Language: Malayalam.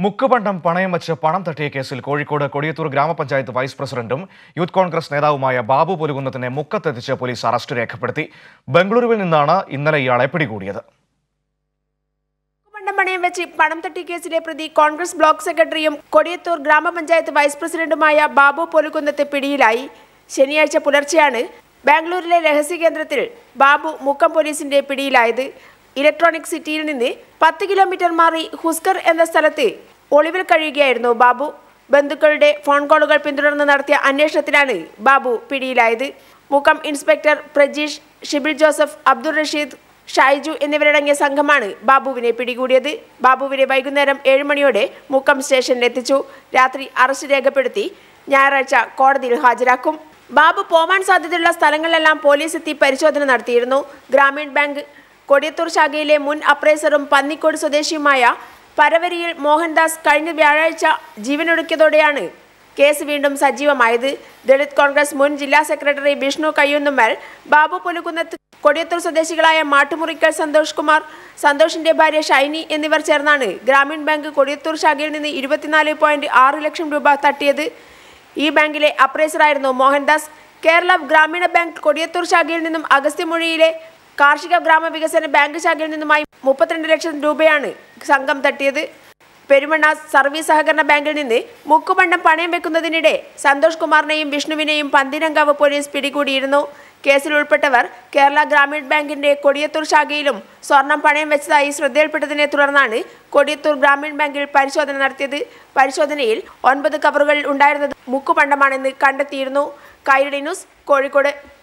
മുക്കുപണ്ടം പണയം വെച്ച് പണം തട്ടിയ കേസിൽ കോഴിക്കോട് കൊടിയത്തൂർ ഗ്രാമപഞ്ചായത്ത് വൈസ് പ്രസിഡന്റും യൂത്ത് കോൺഗ്രസ് നേതാവുമായ ബാബു പുലുകുന്നത്തിനെ മുക്കത്തെത്തിച്ച് പോലീസ് അറസ്റ്റ് രേഖപ്പെടുത്തി ബംഗളൂരുവിൽ നിന്നാണ് ഇന്നലെ ഇയാളെ പിടികൂടിയത് പണ്ടം പണയം വെച്ച് പണം തട്ടി കേസിലെ പ്രതി കോൺഗ്രസ് ബ്ലോക്ക് സെക്രട്ടറിയും കൊടിയത്തൂർ ഗ്രാമപഞ്ചായത്ത് വൈസ് പ്രസിഡന്റുമായ ബാബു പൊലുകുന്നത്ത് പിടിയിലായി ശനിയാഴ്ച പുലർച്ചെയാണ് ബാംഗ്ലൂരിലെ രഹസ്യ കേന്ദ്രത്തിൽ ബാബു മുക്കം പോലീസിന്റെ പിടിയിലായത് ഇലക്ട്രോണിക് സിറ്റിയിൽ നിന്ന് പത്ത് കിലോമീറ്റർ മാറി ഹുസ്കർ എന്ന സ്ഥലത്ത് ഒളിവിൽ കഴിയുകയായിരുന്നു ബാബു ബന്ധുക്കളുടെ ഫോൺ കോളുകൾ പിന്തുടർന്ന് നടത്തിയ അന്വേഷണത്തിലാണ് ബാബു പിടിയിലായത് മുക്കം ഇൻസ്പെക്ടർ പ്രജീഷ് ഷിബിൽ ജോസഫ് അബ്ദുൾ റഷീദ് ഷൈജു എന്നിവരടങ്ങിയ സംഘമാണ് ബാബുവിനെ പിടികൂടിയത് ബാബുവിനെ വൈകുന്നേരം ഏഴ് മണിയോടെ മുക്കം സ്റ്റേഷനിൽ എത്തിച്ചു രാത്രി അറസ്റ്റ് രേഖപ്പെടുത്തി ഞായറാഴ്ച കോടതിയിൽ ഹാജരാക്കും ബാബു പോവാൻ സാധ്യതയുള്ള സ്ഥലങ്ങളിലെല്ലാം പോലീസ് എത്തി പരിശോധന നടത്തിയിരുന്നു ഗ്രാമീൺ ബാങ്ക് കൊടിയത്തൂർ ശാഖയിലെ മുൻ അപ്രൈസറും പന്നിക്കോട് സ്വദേശിയുമായ പരവരിയിൽ മോഹൻദാസ് കഴിഞ്ഞ വ്യാഴാഴ്ച ജീവനൊടുക്കിയതോടെയാണ് കേസ് വീണ്ടും സജീവമായത് ദളിത് കോൺഗ്രസ് മുൻ ജില്ലാ സെക്രട്ടറി വിഷ്ണു കയ്യൂന്നുമ്മൽ ബാബു പുലുകുന്നത്ത് കൊടിയത്തൂർ സ്വദേശികളായ മാട്ടുമുറിക്കൽ സന്തോഷ് കുമാർ സന്തോഷിന്റെ ഭാര്യ ഷൈനി എന്നിവർ ചേർന്നാണ് ഗ്രാമീൺ ബാങ്ക് കൊടിയത്തൂർ ശാഖയിൽ നിന്ന് ഇരുപത്തിനാല് പോയിന്റ് ആറ് ലക്ഷം രൂപ തട്ടിയത് ഈ ബാങ്കിലെ അപ്രൈസറായിരുന്നു മോഹൻദാസ് കേരള ഗ്രാമീണ ബാങ്ക് കൊടിയത്തൂർ ശാഖയിൽ നിന്നും അഗസ്ത്യമൊഴിയിലെ കാർഷിക ഗ്രാമവികസന ബാങ്ക് ശാഖയിൽ നിന്നുമായി മുപ്പത്തിരണ്ട് ലക്ഷം രൂപയാണ് സംഘം തട്ടിയത് പെരുമണ്ണ സർവീസ് സഹകരണ ബാങ്കിൽ നിന്ന് മുക്കുപണ്ടം പണയം വെക്കുന്നതിനിടെ സന്തോഷ് കുമാറിനെയും വിഷ്ണുവിനെയും പന്തിരങ്കാവ് പോലീസ് പിടികൂടിയിരുന്നു കേസിൽ ഉൾപ്പെട്ടവർ കേരള ഗ്രാമീൺ ബാങ്കിന്റെ കൊടിയത്തൂർ ശാഖയിലും സ്വർണം പണയം വെച്ചതായി ശ്രദ്ധയിൽപ്പെട്ടതിനെ തുടർന്നാണ് കൊടിയത്തൂർ ഗ്രാമീൺ ബാങ്കിൽ പരിശോധന നടത്തിയത് പരിശോധനയിൽ ഒൻപത് കവറുകളിൽ ഉണ്ടായിരുന്നത് മുക്കുപണ്ടമാണെന്ന് കണ്ടെത്തിയിരുന്നു കൈരളി ന്യൂസ് കോഴിക്കോട്